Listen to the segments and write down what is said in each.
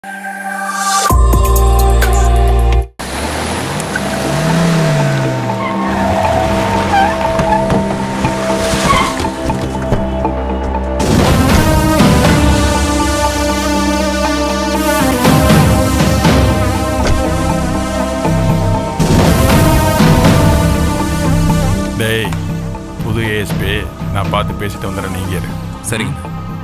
டேய் புது ஏஎஸ்பி நான் பார்த்து பேசிட்டு வந்துடுறேன் நீங்க இரு. சரிங்க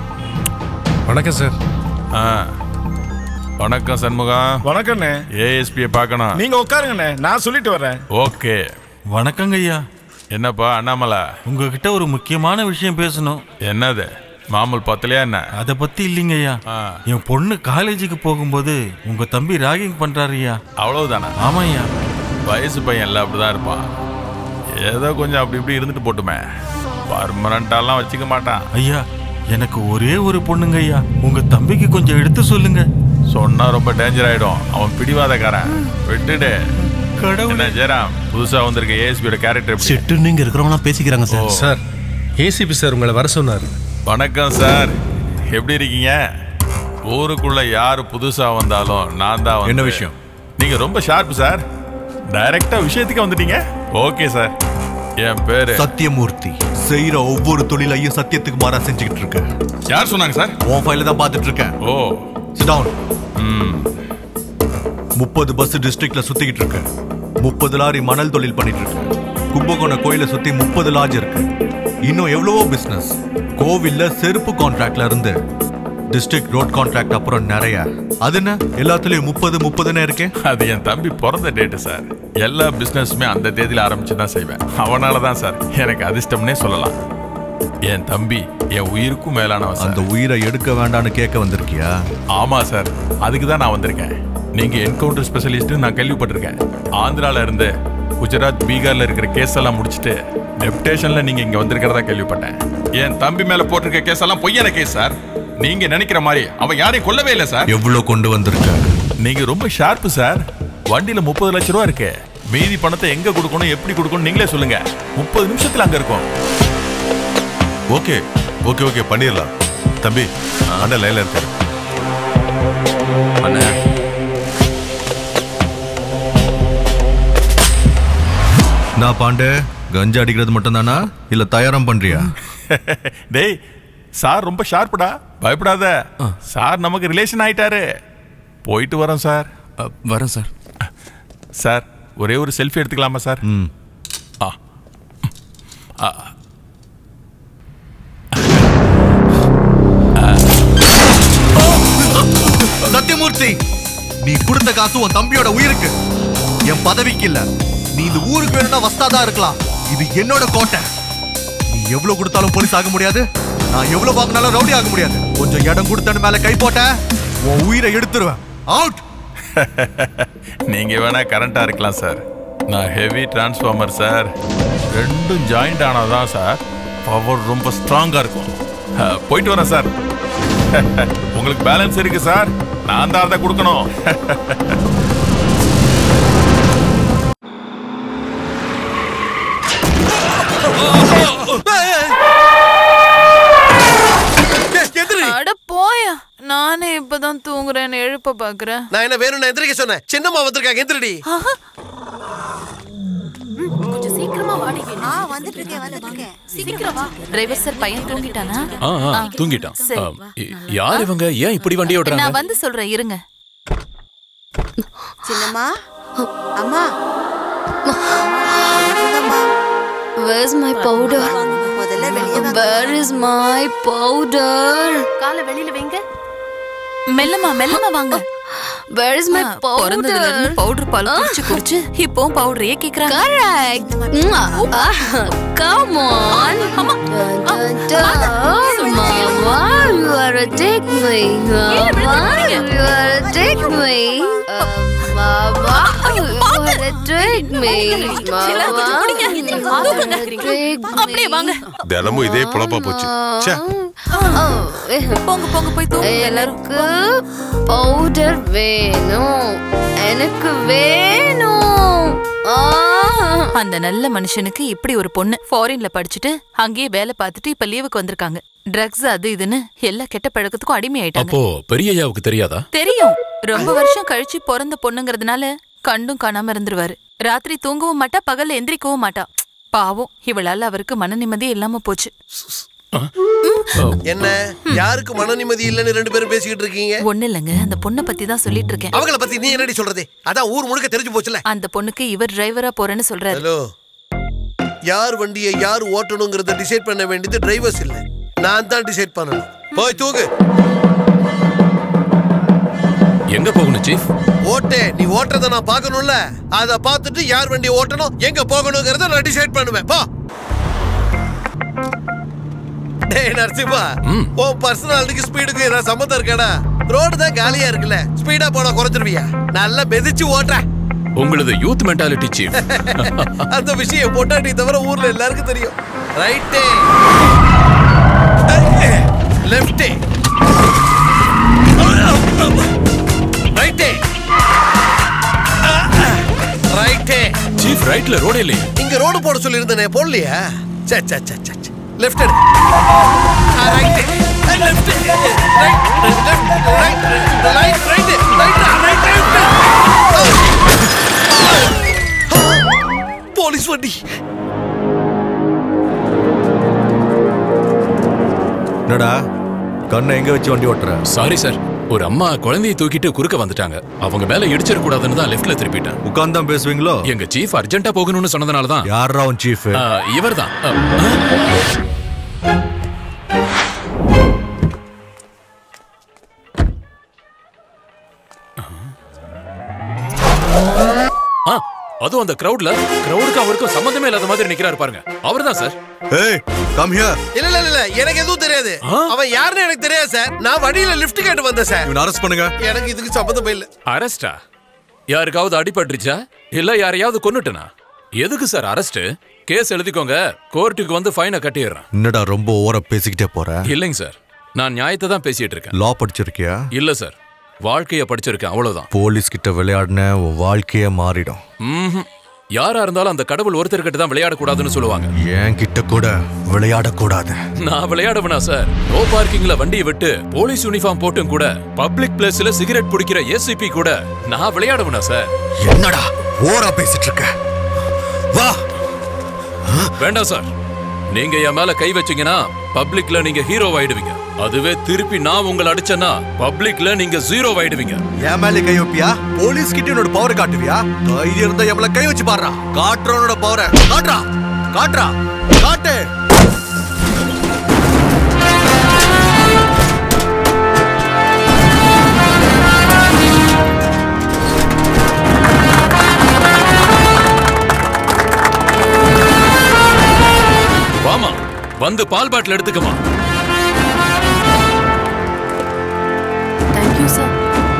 வணக்கம் சார் ஆ வணக்கம் சண்முகம் வணக்கண்ணே ஏஎஸ்பியை பார்க்கணும் நீங்க உட்காருங்கண்ணே நான் சொல்லிட்டு வர்றேன் ஓகே வணக்கங்க ஐயா என்னப்பா அண்ணாமலை உங்ககிட்ட ஒரு முக்கியமான விஷயம் பேசணும் என்னது மாமூல் பத்தலையா என்ன அத பத்தி இல்லைங்க ஐயா ஆ. என் பொண்ணு காலேஜுக்கு போகும்போது உங்க தம்பி ராகிங் பண்றாரு ஐயா அவ்வளவுதானா ஆமா ஐயா வயசு பையன் எல்லாம் அப்படிதான் இருப்பான் ஏதோ கொஞ்சம் அப்படி இப்படி இருந்துட்டு போட்டுமே பர்மனண்டாலாம் வச்சுக்க மாட்டான் ஐயா எனக்கு ஒரே ஒரு பொண்ணுங்க ஐயா உங்க தம்பிக்கு கொஞ்சம் எடுத்து சொல்லுங்க சொன்னா ரொம்ப டேஞ்சர் ஆயிடும் அவன் பிடிவாதக்காரன் விட்டுடு கடவுளே என்ன ஜெயராம் புதுசா வந்திருக்க ஏஎஸ்பியோட கேரக்டர் எப்படி சிட்டுன்னு இங்க இருக்கிறவங்களாம் பேசிக்கிறாங்க சார் சார் ஏசிபி சார் உங்களை வர சொன்னார் வணக்கம் சார் எப்படி இருக்கீங்க ஊருக்குள்ள யாரு புதுசா வந்தாலும் நான் தான் வந்து- என்ன விஷயம்? நீங்க ரொம்ப ஷார்ப் சார் டைரக்டா விஷயத்துக்கு வந்துட்டீங்க ஓகே சார் என் பேரு சத்தியமூர்த்தி செய்யற ஒவ்வொரு தொழிலையும் சத்தியத்துக்கு மாறா செஞ்சுக்கிட்டு இருக்கேன் யார் சொன்னாங்க சார் உன் ஃபைல தான் பார்த்துட்டு இருக்கேன் ஓ Sit down. ம் முப்பது பஸ் டிஸ்ட்ரிக்ட்ல சுத்திக்கிட்டு இருக்கேன் முப்பது லாரி மணல் தொழில் பண்ணிட்டு இருக்கேன் கும்பகோணம் கோயிலை சுத்தி முப்பது லாட்ஜ் இருக்கு இன்னும் எவ்வளவோ பிசினஸ் கோவில்ல செருப்பு கான்ட்ராக்ட்ல இருந்து டிஸ்ட்ரிக்ட் ரோட் கான்ட்ராக்ட் அப்புறம் நிறைய அது என்ன எல்லாத்துலயும் முப்பது முப்பதுன்னு இருக்கேன் அது என் தம்பி பிறந்த டேட்டு சார் எல்லா பிசினஸுமே அந்த தேதியில ஆரம்பிச்சு தான் செய்வேன் அவனால தான் சார் எனக்கு அதிர்ஷ்டம்னே சொல்லலாம் என் தம்பி என் உயிருக்கும் மேலானவன் அந்த சார் உயிரை எடுக்க வேண்டாம்னு கேட்க வந்திருக்கியா ஆமா சார் அதுக்கு தான் நான் வந்திருக்கேன் நீங்க என்கவுண்டர் ஸ்பெஷலிஸ்ட் நான் கேள்விப்பட்டிருக்கேன் ஆந்திரால இருந்து குஜராத் பீகார்ல இருக்கிற கேஸ் எல்லாம் முடிச்சிட்டு டெப்டேஷன்ல நீங்க இங்க வந்திருக்கிறதா கேள்விப்பட்டேன் என் தம்பி மேல போட்டிருக்க கேஸ் எல்லாம் பொய்யான கேஸ் சார் நீங்க நினைக்கிற மாதிரி அவன் யாரையும் கொல்லவே இல்லை சார் எவ்வளவு கொண்டு வந்திருக்க நீங்க ரொம்ப ஷார்ப்பு சார் வண்டியில முப்பது லட்ச ரூபா இருக்கு மீதி பணத்தை எங்க கொடுக்கணும் எப்படி கொடுக்கணும் நீங்களே சொல்லுங்க முப்பது நிமிஷத்துல அங்க இருக்கும் ஓகே ஓகே ஓகே பண்ணிடலாம் தம்பி அண்ணன் லைன்ல இருக்காரு அண்ணா நான் பாண்டே கஞ்சா அடிக்கிறது மட்டும் தானா இல்ல தயாரம் பண்றியா டேய் சார் ரொம்ப ஷார்ப்புடா பயப்படாத சார் நமக்கு ரிலேஷன் ஆயிட்டாரு போயிட்டு வரோம் சார் அ, வரேன் சார் சார் ஒரே ஒரு செல்ஃபி எடுத்துக்கலாமா சார் ம் ஆ ஆ. சத்தியமூர்த்தி நீ கொடுத்த காசு உன் தம்பியோட உயிருக்கு என் பதவிக்கு இல்ல நீ இந்த ஊருக்கு வேணும்னா வஸ்தாதான் இருக்கலாம் இது என்னோட கோட்டை நீ எவ்வளவு கொடுத்தாலும் போலீஸ் ஆக முடியாது நான் எவ்வளவு வாங்கினாலும் ரவுடி ஆக முடியாது கொஞ்சம் இடம் கொடுத்தனு மேல கை போட்ட உன் உயிரை எடுத்துருவேன் அவுட் நீங்க வேணா கரண்டா இருக்கலாம் சார் நான் ஹெவி டிரான்ஸ்ஃபார்மர் சார் ரெண்டும் ஜாயிண்ட் ஆனாதான் சார் பவர் ரொம்ப ஸ்ட்ராங்கா இருக்கும் அஹ், போயிட்டு வரேன் சார் உங்களுக்கு பேலன்ஸ் இருக்கு சார் நான் தான் அதை கொடுக்கணும் அட போயா நானே இப்பதான் தூங்குறேன்னு எழுப்ப பாக்குறேன் நான் என்ன வேணும்னு எந்திரிக்க சொன்னேன் சின்னம்மா வந்திருக்காங்க எந்திரடி கொஞ்சம் சீக்கிரமா வாடி ஆ வந்துட்டு இருக்கேன் வந்துட்டு இருக்கேன் சீக்கிரம் வா டிரைவர் சார் பையன் தூங்கிட்டானா ஆ ஆ ஆ. தூங்கிட்டான் சரி. ஆ, இ- யார் இவங்க ஏன் இப்படி வண்டி ஓட்டுறாங்க நான் வந்து சொல்றேன் இருங்க சின்னம்மா அம்மா Where's my powder? முதல்ல வெளியே வாங்க Where is my powder? காலை வெளியில வைங்க மெல்லமா மெல்லமா வாங்க Where is my பிறந்ததுல powder? இருந்து பவுடர் பால் குடிச்சு குடிச்சு இப்போ பவுடரையே கேக்குறாங்க Correct. Mwah. Ah, Come on. Dun, dun, dun. Mama, you are a take me. Mama, you are a take me. Uh, Mama, you are a take me. Mama, you are a take me. அப்படியே வாங்க தினமும் இதே பொழப்பா போச்சு ச்சே Oh, eh. போங்க போங்க போய் தூங்குங்க எல்லாரும் எனக்கு பவுடர் வேணும் எனக்கு வேணும் ஆ அந்த நல்ல மனுஷனுக்கு இப்படி ஒரு பொண்ணு ஃபாரின்ல படிச்சுட்டு அங்கேயே வேலை பார்த்துட்டு இப்ப லீவுக்கு வந்திருக்காங்க ட்ரக்ஸ் அது இதுன்னு எல்லா கெட்ட பழக்கத்துக்கும் அடிமையாயிட்டாங்க அப்போ பெரியய்யாவுக்கு தெரியாதா தெரியும் ரொம்ப வருஷம் கழிச்சு பிறந்த பொண்ணுங்கிறதுனால கண்டும் காணாம இருந்துருவாரு ராத்திரி தூங்கவும் மாட்டா பகல்ல எந்திரிக்கவும் மாட்டா பாவம் இவளால அவருக்கு மன நிம்மதியே இல்லாம போச்சு என்ன யாருக்கு மன நிம்மதி இல்லைன்னு ரெண்டு பேரும் பேசிக்கிட்டு இருக்கீங்க ஒண்ணு இல்லைங்க அந்த பொண்ணை பத்தி தான் சொல்லிட்டு இருக்கேன் அவங்கள பத்தி நீ என்னடி சொல்றது அதான் ஊர் முழுக்க தெரிஞ்சு போச்சுல அந்த பொண்ணுக்கு இவர் டிரைவரா போறேன்னு சொல்றாரு ஹலோ யார் வண்டியை யார் ஓட்டணுங்கிறத டிசைட் பண்ண வேண்டியது டிரைவர்ஸ் இல்ல நான் தான் டிசைட் பண்ணணும் போய் தூக்கு எங்க போகணும் சீஃப் ஓட்டே நீ ஓட்டுறத நான் பார்க்கணும்ல அத பார்த்துட்டு யார் வண்டியை ஓட்டணும் எங்க போகணுங்கிறத நான் டிசைட் பண்ணுவேன் போ டேய் நரசிம்மா உன் பர்சனாலிட்டிக்கு ஸ்பீடுக்கு ஏதாவது சம்மந்தம் இருக்காடா ரோடு தான் காலியா இருக்குல்ல ஸ்பீடா போனா குறைச்சிருவியா நல்லா மெதிச்சு ஓட்டுற உங்களது யூத் மென்டாலிட்டி சீஃப் அந்த விஷயம் பொட்டாட்டி தவிர ஊர்ல எல்லாருக்கும் தெரியும் ரைட்டே லெஃப்டே ரைட்டே ரைட்டே சீஃப் ரைட்ல ரோடு இல்லையே இங்க ரோடு போட சொல்லி இருந்தனே போடலையா சே சே சே சே லெஃப்ட் எடு right left right left right right right right right police வண்டி என்னடா கண்ணை எங்க வச்சு வண்டி ஓட்டுற சாரி சார் ஒரு அம்மா குழந்தையை தூக்கிட்டு குறுக்க வந்துட்டாங்க அவங்க மேல இடிச்சிட கூடாதுன்னு தான் லெஃப்ட்ல திருப்பிட்டேன் உட்கார்ந்து தான் பேசுவீங்களோ எங்க சீஃப் அர்ஜென்ட்டா போகணும்னு சொன்னதுனால தான் யாரா உன் சீஃப் இவர்தான் ஆ, அதுவும் அந்த கிரவுட்ல கிரவுடுக்கு அவருக்கும் சம்பந்தமே இல்லாத மாதிரி நிக்கிறாரு பாருங்க அவர்தான் சார் ஏய் கம் ஹியர் இல்ல இல்ல இல்ல எனக்கு எதுவும் தெரியாது அவன் யாருன்னு எனக்கு தெரியாது சார் நான் வண்டியில லிஃப்ட் கேட்டு வந்தேன் சார் இவனை அரெஸ்ட் பண்ணுங்க எனக்கு இதுக்கு சம்மந்தமே இல்ல அரெஸ்டா யாருக்காவது அடிபட்டுருச்சா இல்ல யாரையாவது கொன்னுட்டனா எதுக்கு சார் அரெஸ்ட் கேஸ் எழுதிக்கோங்க கோர்ட்டுக்கு வந்து ஃபைனை கட்டிடுறேன் என்னடா ரொம்ப ஓவரா பேசிக்கிட்டே போற இல்லைங்க சார் நான் நியாயத்தை தான் பேசிட்டு இருக்கேன் லா படிச்சிருக்கியா இல்ல சார் வாழ்க்கைய படிச்சிருக்கேன் அவ்வளவுதான் போலீஸ் கிட்ட விளையாடின உன் வாழ்க்கையே மாறிடும் ம்ஹும். யாரா இருந்தாலும் அந்த கடவுள் ஒருத்தர்கிட்ட தான் விளையாடக்கூடாதுன்னு சொல்லுவாங்க என் கிட்ட கூட விளையாடக்கூடாது நான் விளையாடுவனா சார் நோ பார்க்கிங்ல வண்டியை விட்டு போலீஸ் யூனிஃபார்ம் போட்டும் கூட பப்ளிக் பிளேஸ்ல சிகரெட் பிடிக்கிற ஏசிபி கூட நான் விளையாடுவனா சார் என்னடா ஓரா பேசிட்டு இருக்க வா வேண்டாம் சார் நீங்க என் மேல கை வச்சீங்கன்னா பப்ளிக்ல நீங்க ஹீரோ ஆயிடுவீங்க அதுவே திருப்பி நான் உங்களை அடிச்சேன்னா பப்ளிக்ல நீங்க ஜீரோ ஆயிடுவீங்க என் மேல கை வைப்பியா போலீஸ் கிட்ட என்னோட பவர் காட்டுவியா தைரியம் இருந்தா எவ்வளவு கை வச்சு பாடுறா காட்டுறவனோட பவரை காட்டுறா காட்டுறா காட்டு வாமா வந்து பால் பாட்டில் எடுத்துக்கமா thank you sir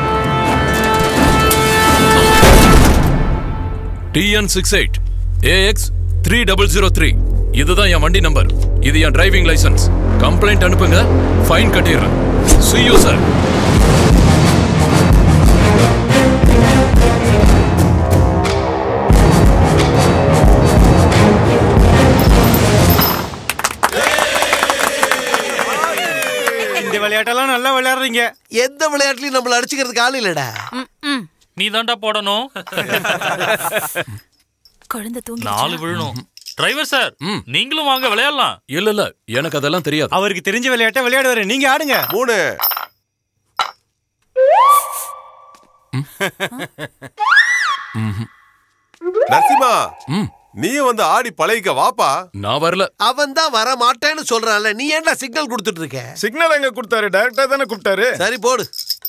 TN six eight AX three double zero three இதுதான் என் வண்டி நம்பர் இது என் டிரைவிங் லைசென்ஸ் கம்ப்ளைண்ட் அனுப்புங்க ஃபைன் கட்டிடுறேன் see you சார் இந்த விளையாட்டெல்லாம் நல்லா விளையாடுறீங்க எந்த விளையாட்டுலயும் நம்மள அடிச்சுக்கிறதுக்கு ஆள் இல்லடா நீ தான்டா போடணும் குழந்தை தூங்கி நாலு விழணும் டிரைவர் சார் நீங்களும் வாங்க விளையாடலாம் இல்ல இல்ல எனக்கு அதெல்லாம் தெரியாது அவருக்கு தெரிஞ்ச விளையாட்டை விளையாடுவாரு நீங்க ஆடுங்க மூணு நரசிம்மா நீயும் வந்து ஆடி பழகிக்க வாப்பா நான் வரல அவன் தான் வர மாட்டேன்னு சொல்றான்ல நீ ஏன்டா சிக்னல் கொடுத்துட்டு இருக்க சிக்னல் எங்க கொடுத்தாரு டைரக்டா தானே கூப்பிட்டாரு சரி போடு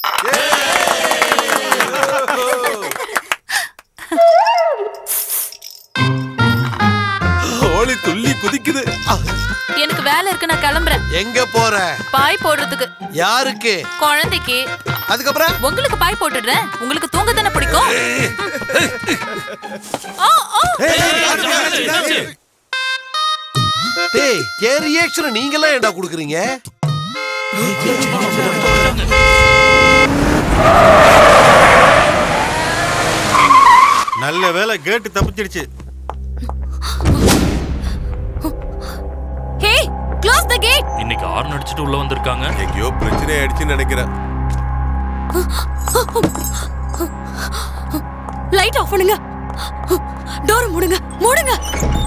கோழி துள்ளி குதிக்குது எனக்கு வேலை இருக்கு நான் கிளம்புறேன் எங்க போற பாய் போடுறதுக்கு யாருக்கு குழந்தைக்கு அதுக்கப்புறம் உங்களுக்கு பாய் போட்டுடுறேன் உங்களுக்கு தூங்க தானே பிடிக்கும் ஆ, ஆ. டேய் என் ரியாக்ஷன் நீங்களாம் ஏன்டா கொடுக்குறீங்க நல்ல வேலை கேட்டு தப்பிச்சிடுச்சு இன்னைக்கு ஆறு அடிச்சுட்டு உள்ள வந்திருக்காங்க எங்கேயோ பிரச்சனை ஆயிடுச்சுன்னு நினைக்கிறேன் லைட் ஆஃப் பண்ணுங்க டோர் மூடுங்க மூடுங்க